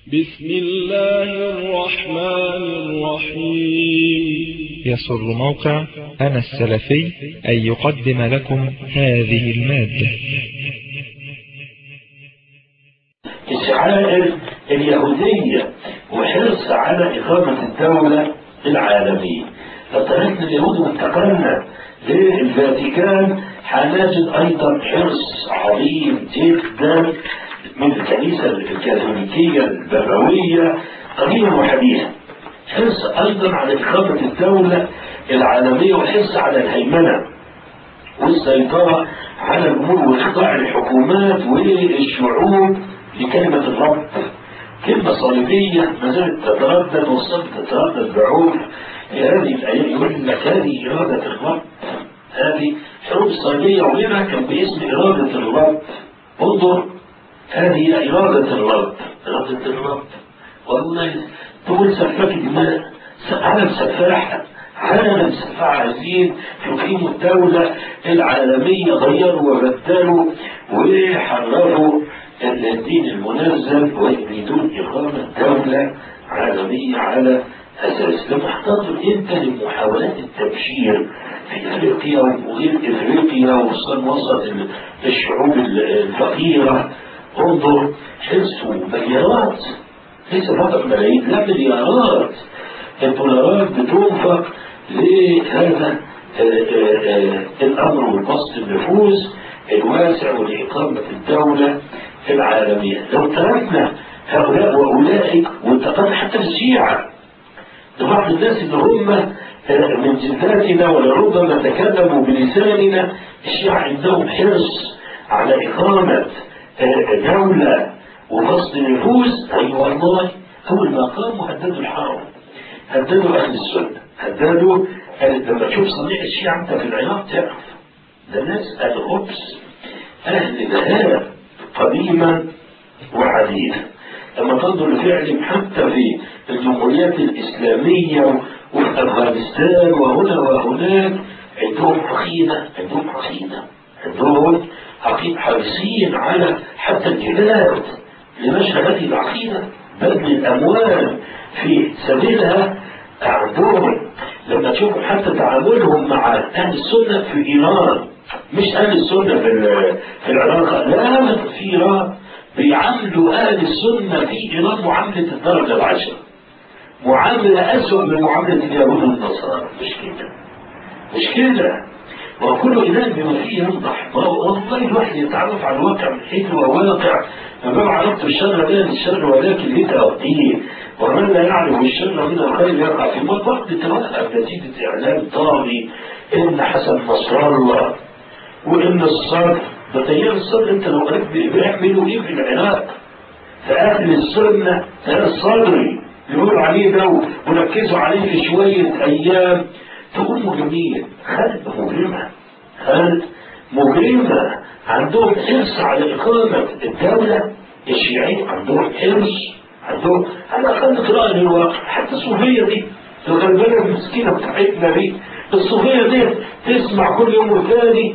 بسم الله الرحمن الرحيم يسر موقع أنا السلفي أن يقدم لكم هذه المادة الشعائر اليهودية وحرص على إقامة الدولة العالمية فتركنا اليهود وانتقلنا للفاتيكان هنجد أيضا حرص عظيم جدا من الكنيسة الكاثوليكية البابوية قديما وحديثا حرص أيضا على إقامة الدولة العالمية وحرص على الهيمنة والسيطرة على الأمور وإخضاع الحكومات والشعوب لكلمة الرب كلمة صليبية ما زالت تتردد والصلب تتردد بعود في هذه الأيام يقول لك هذه إرادة الرب هذه حروب الصليبية وغيرها كان باسم إرادة الرب انظر هذه إرادة الرب إرادة الرب والله تقول سفاك دماء عالم سفاحة عالم سفاحة عايزين يقيموا الدولة العالمية غيروا وبدلوا وحرروا الدين المنزل ويريدون إقامة دولة عالمية على أساس لما احتاطوا انت لمحاولات التبشير في افريقيا وغير افريقيا وصل وسط الشعوب الفقيرة انظر حرصوا مليارات ليس فقط ملايين لا مليارات الدولارات بتنفق لهذا الامر والبسط النفوذ الواسع ولإقامة الدولة العالمية لو تركنا هؤلاء وأولئك وانتقلنا حتى الشيعة لبعض الناس اللي هم من جداتنا ولربما تكلموا بلساننا الشيعة عندهم حرص على إقامة دولة وفصل نفوذ أي والله أول ما قاموا هددوا الحرم هددوا أهل السنة هددوا لما تشوف صنيع الشيعة أنت في العراق تعرف ده ناس الخبز أهل ذهاب قديما وحديثا لما تنظر لفعلهم حتى في الجمهوريات الإسلامية وفي أفغانستان وهنا وهناك عندهم عقيدة عندهم عقيدة عندهم عقيدة حريصين على حتى الجهاد لنشر هذه العقيدة بذل الأموال في سبيلها عندهم لما تشوفوا حتى تعاملهم مع أهل السنة في إيران مش أهل السنة في في العراق لا في إيران بيعاملوا أهل السنة في إيران معاملة الدرجة العشرة معاملة أسوأ من معاملة اليهود والنصارى مش كده مش كده وكل إله بما فيه ينضح والله الواحد يتعرف على الواقع من حيث هو واقع فما عرفت الشر لا الشر ولكن لتأتيه ومن لا يعرف الشر من الخير يقع في موت وقت توقف نتيجة إعلام طاغي إن حسن نصر الله وإن الصرف ده تيار الصدر أنت لو قريت بيعملوا إيه في العراق فأهل السنة تيار الصدري يقولوا عليه ده وركزوا عليه في شوية أيام تقول مجرمين خلق مجرمة خلق مجرمة عندهم حرص على إقامة الدولة الشيعية عندهم حرص عندهم على أقل قراءة للواقع حتى الصوفية دي الغلبانة المسكينة بتاعتنا دي الصوفية دي تسمع كل يوم وثاني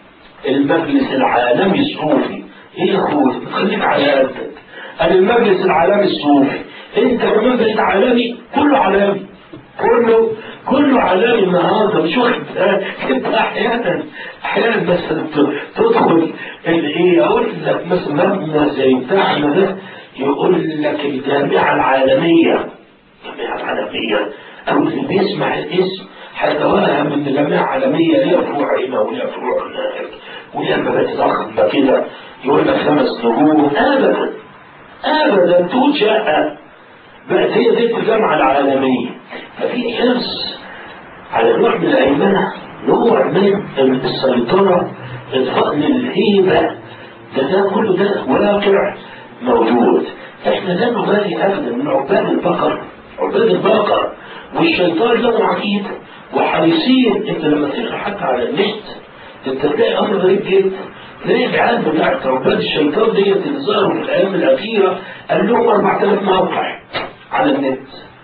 المجلس العالمي الصوفي ايه يا اخوي خليك على قدك قال المجلس العالمي الصوفي انت كمان بقيت عالمي كله عالمي كله كله عالمي النهارده مش واخد انت احيانا احيانا مثلا تدخل الايه اقول لك مثلا مبنى زي بتاعنا ده يقول لك الجامعه العالميه الجامعه العالميه او اللي بيسمع الاسم هيتوهم ان الجامعه العالميه ليها فروع هنا وليها فروع هناك وليها مباني ضخمه كده يقول لك خمس نجوم ابدا ابدا توجه بقت هي دي الجامعه العالميه ففي حرص على نوع من الهيمنه نوع من السيطره اضفاء للهيبه ده ده كله ده واقع موجود احنا لا نبالي ابدا من عباد البقر عباد البقر والشيطان له عقيده وحريصين انت لما تقرا حتى على النت انت تلاقي امر غريب جدا تلاقي العيال بتاعت عباد الشيطان ديت اللي ظهروا في الايام الاخيره قال لهم 4000 موقع على النت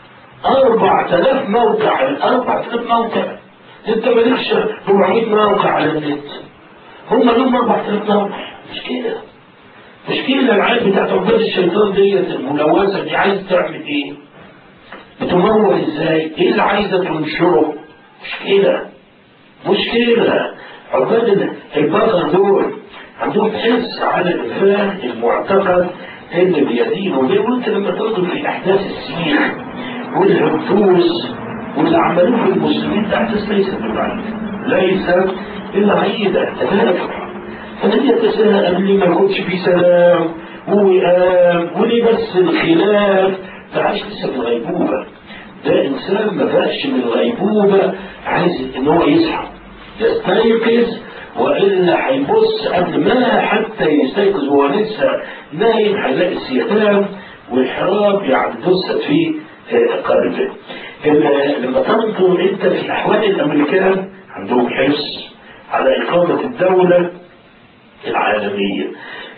4000 موقع 4000 موقع انت مالكش 400 موقع على النت هم لهم 4000 موقع مش كده مشكلة العيال بتاعت عباد الشيطان ديت الملوثة دي عايز تعمل ايه؟ بتمول ازاي؟ ايه اللي عايزة تنشره؟ مشكلة مشكلة عباد البقر دول عندهم حرص على إنفاذ المعتقد اللي بيدينه بيه وانت لما تنظر في أحداث السير والهبوس واللي عملوه في المسلمين ده أحداث ليست بالعيد ليست بالعيدة تتنافر فمن يتساءل ليه ما يكونش في سلام ووئام وليه بس الخلاف ده عايش لسه في الغيبوبة ده إنسان ما بقاش من الغيبوبة عايز إن هو يصحى يستيقظ والا هيبص قبل ما حتى يستيقظ وهو لسه نايم هيلاقي السيتام والحراب يعني دست في قلبه. لما تنظر انت في احوال الامريكان عندهم حرص على اقامه الدوله العالميه.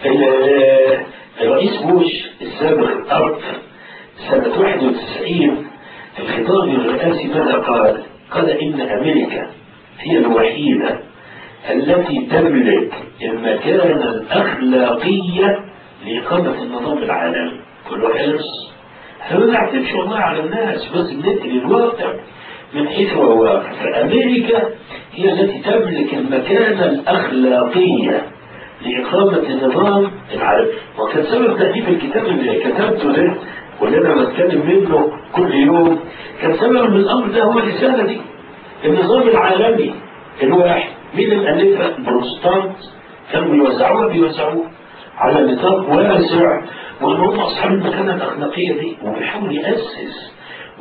الرئيس بوش السابق الارض سنه 91 في الخطاب الرئاسي ماذا قال؟ قال ان امريكا هي الوحيده التي تملك المكانة الأخلاقية لإقامة النظام العالمي كله حرص احنا ما بنعتمدش والله على الناس بس بننقل الواقع من حيث هو واقع فأمريكا هي التي تملك المكانة الأخلاقية لإقامة النظام العالمي وكان سبب تأليف الكتاب اللي كتبته ده واللي أنا بتكلم منه كل يوم كان سبب من الأمر ده هو الرسالة دي النظام العالمي الواحد مين اللي ألفها البروتستانت كانوا بيوزعوها بيوزعوها على نطاق واسع وان هم اصحاب المكانه الاخلاقيه دي وبيحاول ياسس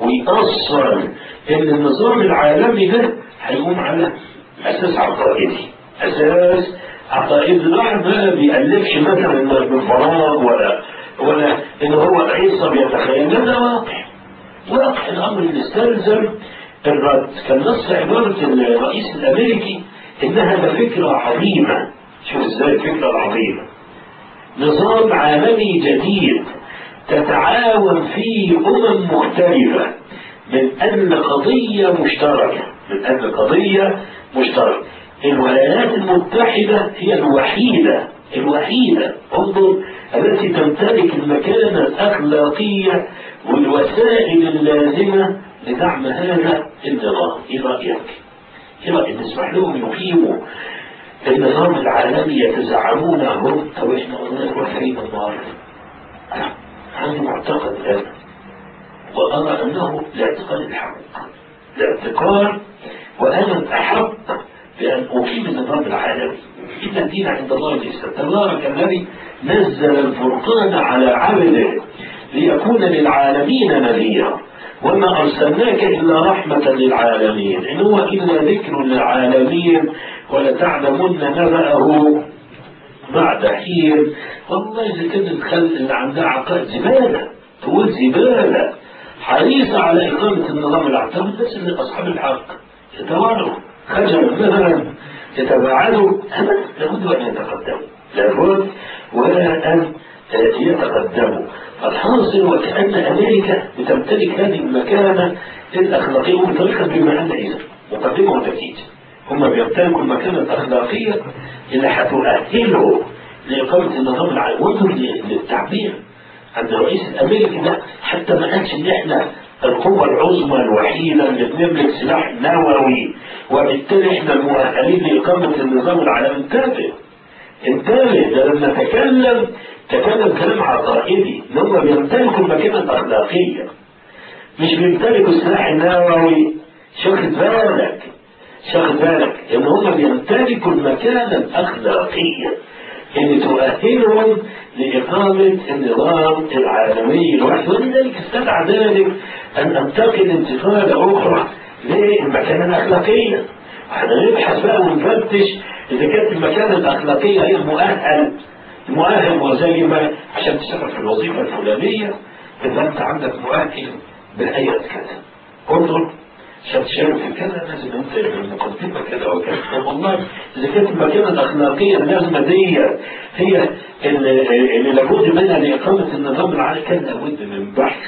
ويأصل ان النظام العالمي ده هيقوم على اساس عقائدي اساس عقائدي الواحد ما بيألفش مثلا من فراغ ولا ولا ان هو عيسى بيتخيل لا ده واقع واقع الامر اللي استلزم الرد كان نص عباره الرئيس الامريكي انها ده فكره عظيمه شوف ازاي الفكره العظيمه نظام عالمي جديد تتعاون فيه امم مختلفه من اجل قضيه مشتركه من اجل قضيه مشتركه الولايات المتحده هي الوحيده الوحيده انظر التي تمتلك المكانه الاخلاقيه والوسائل اللازمه لدعم هذا النظام ايه رايك؟ ايه رايك نسمح لهم يقيموا النظام العالمي يتزعمون هم طب احنا قلنا نروح كريم النهارده انا عندي معتقد الان وارى انه الاعتقاد الحق الاعتقاد وانا احق بان اقيم النظام العالمي ان الدين عند الله الاسلام تبارك الذي نزل الفرقان على عبده ليكون للعالمين نذيرا وما أرسلناك إلا رحمة للعالمين إن هو إلا ذكر للعالمين ولتعلمن نبأه بعد حين والله إذا كان الخلق اللي عندها عقائد زبالة تقول زبالة حريصة على إقامة النظام العالمي الناس اللي أصحاب الحق يتواروا خجلوا مثلا يتباعدوا أبدا لابد أن يتقدموا لابد وأن يتقدموا الحاصل وكأن أمريكا بتمتلك هذه المكانة الأخلاقية ومنطلقا بما أن إذا مقدمة وتأكيد هم بيمتلكوا المكانة الأخلاقية اللي هتؤهله لإقامة النظام العالمي وانظر للتعبير عند الرئيس الأمريكي ده حتى ما قالش إن إحنا القوة العظمى الوحيدة اللي بنملك سلاح نووي وبالتالي إحنا المؤهلين لإقامة النظام العالمي انتبه انتبه ده لما تكلم تكلم كلام عقائدي ان هم بيمتلكوا المكانه الاخلاقيه مش بيمتلكوا السلاح النووي شاخد بالك شاخد بالك ان هم بيمتلكوا المكانه الاخلاقيه اللي تؤهلهم لإقامة النظام العالمي الواحد ولذلك استدعى ذلك أن أنتقل انتقالة أخرى للمكانة الأخلاقية احنا نبحث بقى ونفتش إذا كانت المكانة الأخلاقية هي المؤهل مؤهل وزي ما عشان تشتغل في الوظيفة الفلانية إذا أنت عندك مؤهل بهيئة كذا انظر عشان تشتغل في كذا لازم أنت المقدمة كذا وكذا طب والله إذا كانت المكانة الأخلاقية اللازمة دي هي اللي, اللي لابد منها لإقامة النظام العالمي كان لابد من بحث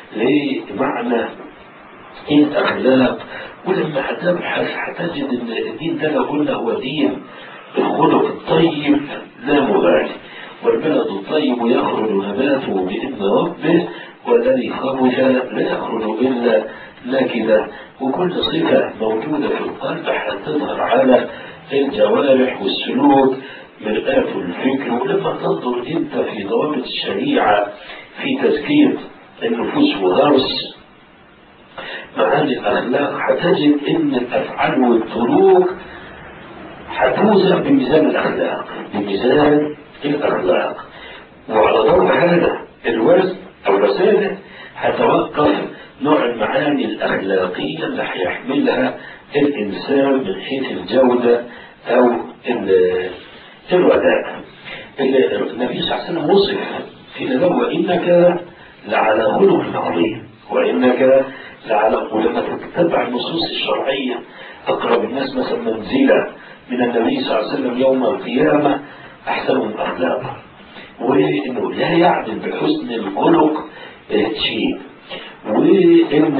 لمعنى ايه الاخلاق ولما هتبحث هتجد ان الدين ده لو قلنا هو دين الخلق الطيب لا مبالي والبلد الطيب يخرج نباته بإذن ربه والذي خرج لا يخرج إلا نكدة وكل صفة موجودة في القلب هتظهر على الجوارح والسلوك مرآة الفكر ولما تنظر أنت في ضوابط الشريعة في تزكية النفوس ودرس معاني الأخلاق هتجد إن الأفعال والسلوك هتوزن بميزان الأخلاق بميزان الأخلاق وعلى ضوء هذا الوزن أو الرسالة هتوقف نوع المعاني الأخلاقية اللي هيحملها الإنسان من حيث الجودة أو الوداع النبي صلى الله عليه وسلم وصف في له وإنك لعلى خلق عظيم وإنك لعلى ولما تتبع النصوص الشرعية أقرب الناس مثلا منزلة من النبي صلى الله عليه وسلم يوم القيامة أحسنهم أخلاقا وإنه لا يعدل بحسن الخلق شيء وإن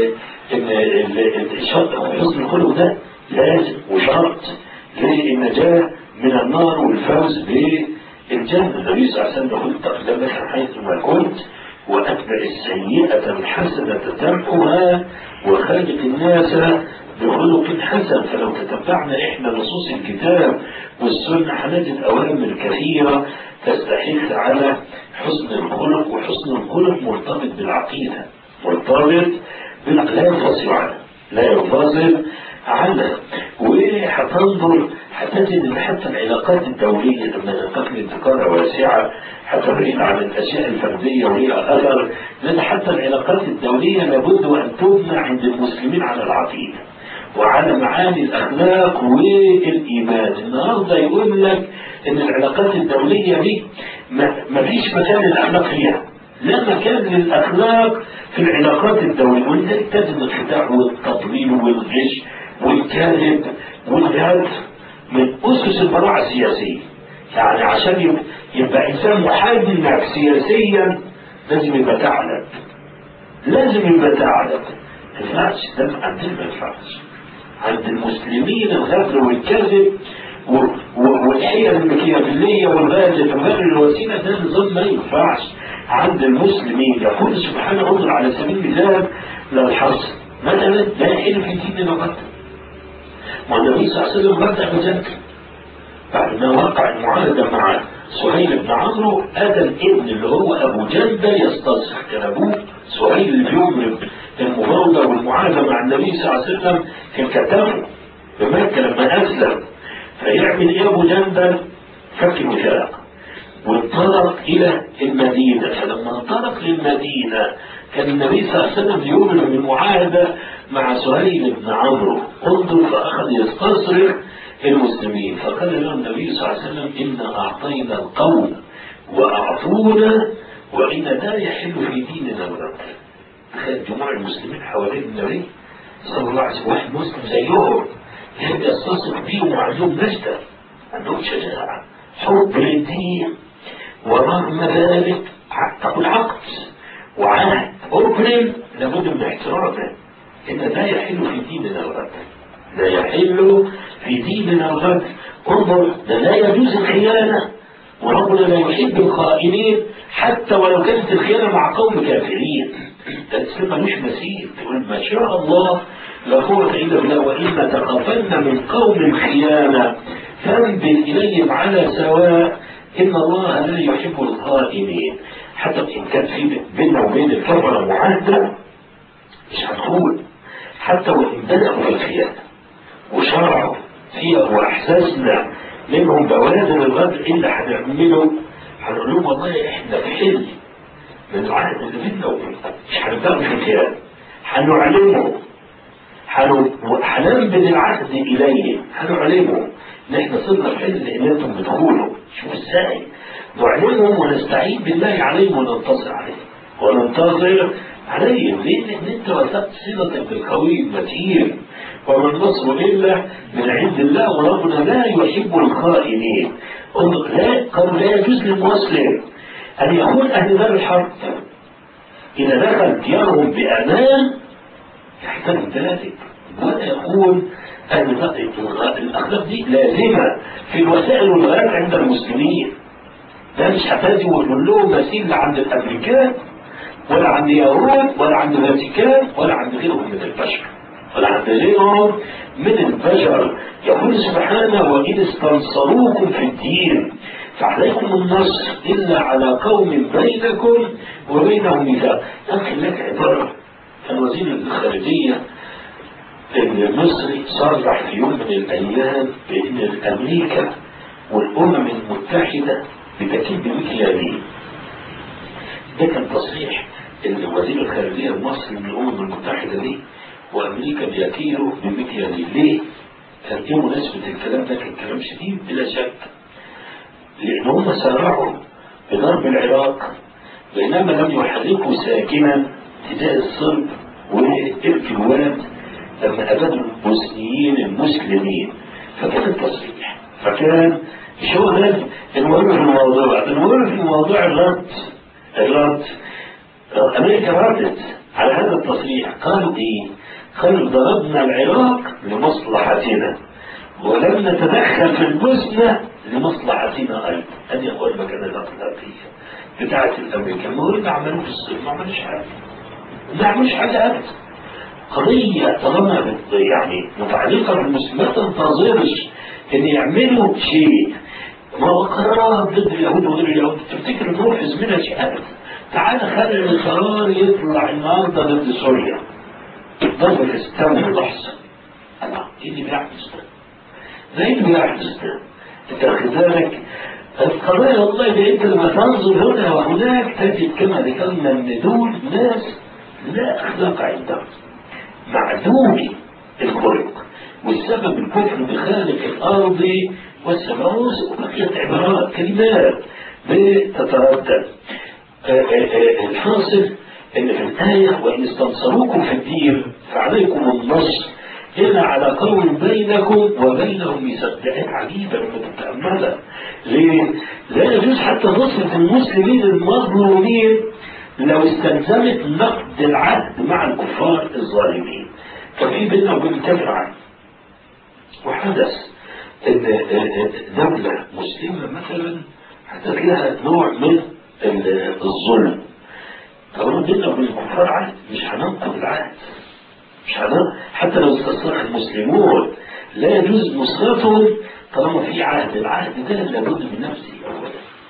إن حسن الخلق ده لازم وشرط للنجاة من النار والفوز بالجنة النبي صلى الله عليه وسلم يقول تقدمك حيث ما كنت وأتبع السيئة الحسنة تمحها وخالق الناس بخلق حسن فلو تتبعنا إحنا نصوص الكتاب والسنة هنجد أوامر كثيرة تستحث على حسن الخلق وحسن الخلق مرتبط بالعقيدة مرتبط لا ينفصل عنه لا ينفصل عنها وهتنظر هتجد ان حتى العلاقات الدوليه لما ننتقل انتقاله واسعه حتى بعيد عن الاشياء الفرديه وليها اثر لان حتى العلاقات الدوليه لابد ان تبنى عند المسلمين على العقيده وعلى معاني الاخلاق والايمان النهارده يقول لك ان العلاقات الدوليه دي ما فيش مكان للاخلاق فيها لا مكان للاخلاق في العلاقات الدوليه ولذلك تجد الخداع والتضليل والغش والكذب والجهل من أسس البراعة السياسية يعني عشان يبقى, يبقى إنسان محنك سياسيا لازم يبقى تعلم لازم يبقى تعلم ما ينفعش ده عندنا ما ينفعش عند المسلمين الغدر والكذب والحيل المكيافيلية والغالة وغير الوسيلة ده نظام ما ينفعش عند المسلمين يقول سبحانه انظر على سبيل المثال للحصر مثلا لا يحل في ديننا قتل والنبي صلى الله عليه وسلم بدأ بذلك بعد ما وقع المعاهدة مع سهيل بن عمرو أتى الابن اللي هو أبو جندة يستصح كان أبوه سهيل اللي بيمرض المفاوضة والمعاهدة مع النبي صلى الله عليه وسلم كان كتبه بمكة لما أسلم فيعمل إيه أبو جندة فك الوثاق وانطلق إلى المدينة فلما انطلق للمدينة كان النبي صلى الله عليه وسلم يؤمن بالمعاهدة مع سهيل بن عمرو انظر فأخذ يستصرخ المسلمين فقال له النبي صلى الله عليه وسلم إنا أعطينا القوم وأعطونا وإن لا يحل في ديننا الغدر تخيل جموع المسلمين حوالين النبي صلى الله عليه وسلم واحد مسلم زيهم يحب يستصرخ بيهم وعندهم نجدة عندهم شجاعة حب للدين ورغم ذلك حقق العقد وعهد أبرم لابد من احترامه إن لا يحل في ديننا الغدر لا يحل في ديننا الغدر انظر ده لا يجوز الخيانة وربنا لا يحب الخائنين حتى ولو كانت الخيانة مع قوم كافرين ده الإسلام ملوش مثيل تقول ما شاء الله لا قوة إلا بالله وإما تخافن من قوم خيانة فانبذ إليهم على سواء إن الله لا يحب الخائنين حتى إن كان في بيننا وبين الكفرة معاهدة مش هنقول حتى وإن بدأوا في الخيانة وشرعوا فيها وإحساسنا منهم بوادر الغدر إلا هنعمله هنقول لهم والله إحنا في حل من العهد اللي بيننا وبينكم مش هنبدأ في الخيانة هنعلمه هننبذ العهد إليهم هنعلمه إن إحنا صرنا في حل إن أنتم بتقولوا شوف إزاي نعلمهم ونستعين بالله عليهم وننتصر عليهم وننتصر عليهم لأن أنت وثقت صلتك بالقوي المتين وما النصر إلا من عند الله وربنا لا يحب الخائنين لا قالوا لا يجوز للمسلم أن يكون أهل دار الحرب إذا دخل ديارهم بأمان يحترم ذلك ولا يكون أهل الأخلاق دي لازمة في الوسائل والغايات عند المسلمين ده مش هتاتي وتقول لهم مثيل لا عند الامريكان ولا عند يهود ولا عند الفاتيكان ولا عند غيرهم من البشر ولا عند غيرهم من البشر يقول سبحانه وإن استنصروكم في الدين فعليكم النصر إلا على قوم بينكم وبينهم ميثاق لكن لك عبارة كان وزير الخارجية المصري صرح في يوم من الأيام بأن أمريكا والأمم المتحدة بتكيد بمكيالين ده كان تصريح وزير الخارجية المصري من الأمم المتحدة دي وأمريكا بيكيروا بمكيالين ليه؟ كان ايه مناسبة الكلام ده كان كلام شديد بلا شك لأن هم سارعوا بضرب العراق بينما لم يحركوا ساكنا تجاه الصرب وإرك الواد لما أبادوا البوسنيين المسلمين فكان التصريح فكان مش هو ده المهم في الموضوع المهم في الموضوع الرد الرد أمريكا ردت على هذا التصريح قالوا إيه؟ قالوا ضربنا العراق لمصلحتنا ولم نتدخل في البوسنة لمصلحتنا أيضا هذه هو المكانة الأخلاقية بتاعت الأمريكان ما هو اللي عملوه في الصيف ما عملوش حاجة ما عملوش حاجة أبدا قضية طالما يعني متعلقة بالمسلمين ما تنتظرش إن يعملوا شيء ما هو قرارات ضد اليهود وغير اليهود تفتكر إن هو في زمنها شيء أبدا تعال خلي القرار يطلع النهارده ضد سوريا ضرب تستوي لحظة الله ايه اللي بيحدث ده؟ ده ايه اللي بيحدث ده؟ انت واخد بالك؟ القضايا والله ده انت لما تنظر هنا وهناك تجد كما ذكرنا ان دول ناس لا اخلاق عندهم معدومي الخلق والسبب الكفر بخالق الارض والسماء وبقيت عبارات كلمات بتتردد الحاصل ان في الآية وإن استنصروكم في الدين فعليكم النصر إلا على قوم بينكم وبينهم ميثاق ده آية عجيبة لما تتأملها ليه؟ لا يجوز حتى نصرة المسلمين المظلومين لو استلزمت نقد العهد مع الكفار الظالمين ففي بيننا وبين كافر عهد وحدث ان دولة مسلمة مثلا حدث لها نوع من الظلم طالما بيننا وبين الكفار عهد مش هننقض العهد مش هننقض حتى لو استصلح المسلمون لا يجوز نصرتهم طالما في عهد العهد ده لابد من نفسه اولا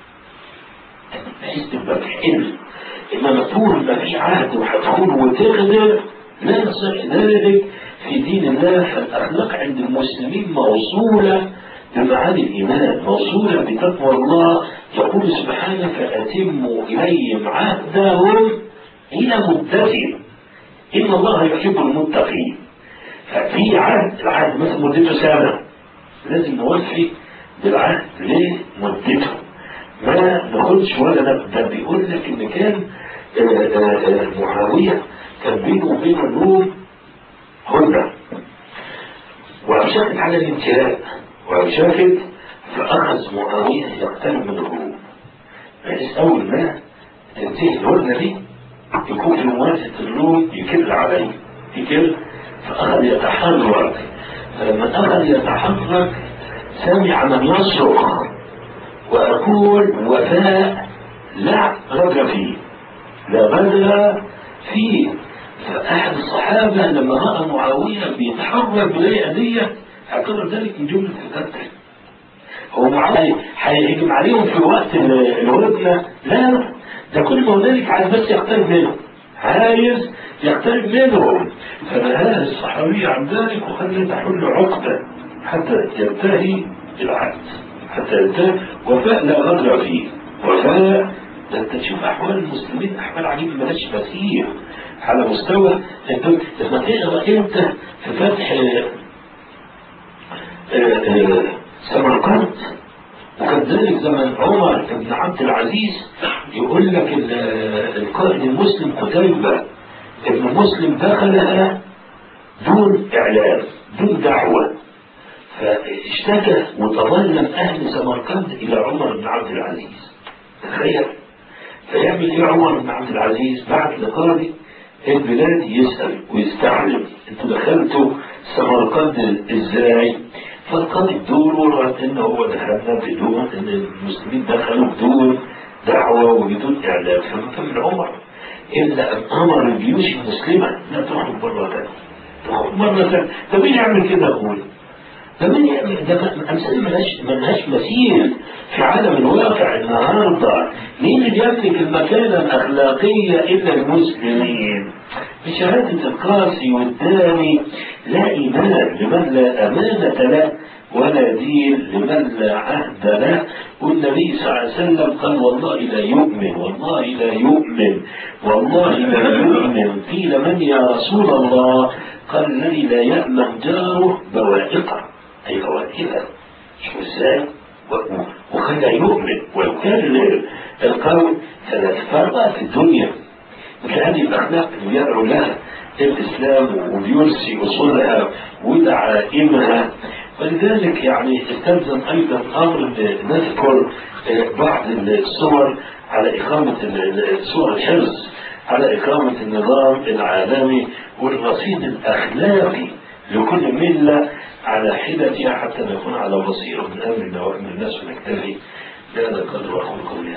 بحيث تبقى بحلم انما طول ما في عهد وهتخون وتغدر لا يصح ذلك في دين الله فالاخلاق عند المسلمين موصوله بمعاني الإيمان موصولة بتقوى الله يقول سبحانه فأتموا إليهم عهدهم إلى مدتهم إن الله يحب المتقين ففي عهد العهد مثلا مدته سنة لازم نوفي بالعهد لمدته ما ناخدش ولا نبدا بيقول لك ان كان معاويه كان بينه وبين الروم هدنه وأشارت على الانتهاء وشافت فأخذ معاوية يقترب من الروم بحيث أول ما تنتهي الهدنة دي يكون في مواسة الروم يكل عليه يكل فأخذ يتحرك فلما أخذ يتحرك سمع من يصرخ وأقول وفاء لا غدر فيه لا غدر فيه فأحد الصحابة لما رأى معاوية بيتحرك بلاقي أذية اعتبر ذلك من جملة القتل هو معاوية هيهجم عليهم في وقت الهدنة لا ده كل ما هنالك عايز بس يقترب منهم عايز يقترب منهم فنهاه الصحابي عن ذلك وخلى تحل عقدة حتى ينتهي العهد حتى ينتهي وفاء لا غدر فيه وفاء ده انت تشوف احوال المسلمين احوال عجيبه مالهاش مثيل على مستوى انت لما تقرا انت في فتح سمرقند وكذلك زمن عمر بن عبد العزيز يقول لك القائد المسلم قتيبة ابن مسلم دخلها دون إعلان دون دعوة فاشتكى وتظلم أهل سمرقند إلى عمر بن عبد العزيز تخيل فيعمل إيه عمر بن عبد العزيز بعد لقاضي البلاد يسأل ويستعلم انتوا دخلتوا سمرقند ازاي فالقاضي بدون ورد انه هو دخلنا بدون ان المسلمين دخلوا بدون دعوه وبدون اعلام فما كان عمر الا ان امر الجيوش المسلمه لا تخرج مره ثانيه تخرج مره ثانيه طب مين يعمل كده اقول؟ ده مين يعمل ده امثال ملهاش ملهاش مثيل في عالم الواقع النهارده مين اللي يملك المكانه الاخلاقيه الا المسلمين بشهاده القاسي والداني لا ايمان لمن لا امانه له ولا دين لمن لا عهد له والنبي صلى الله عليه وسلم قال والله لا يؤمن والله لا يؤمن والله لا يؤمن قيل من يا رسول الله قال الذي لا يأمن جاره بوائقه أي فوائدها شوف ازاي وكان يؤمن ولو كان القول ثلاث في الدنيا مثل هذه الأخلاق اللي يدعو لها الإسلام ويرسي أصولها ودعائمها ولذلك يعني استلزم أيضا أمر نذكر بعض الصور على إقامة صور الحرص على إقامة النظام العالمي والرصيد الأخلاقي لكل ملة على حدتها حتى نكون على بصيرة من أمرنا وأمر الناس ونكتفي بهذا القدر وأقول قولي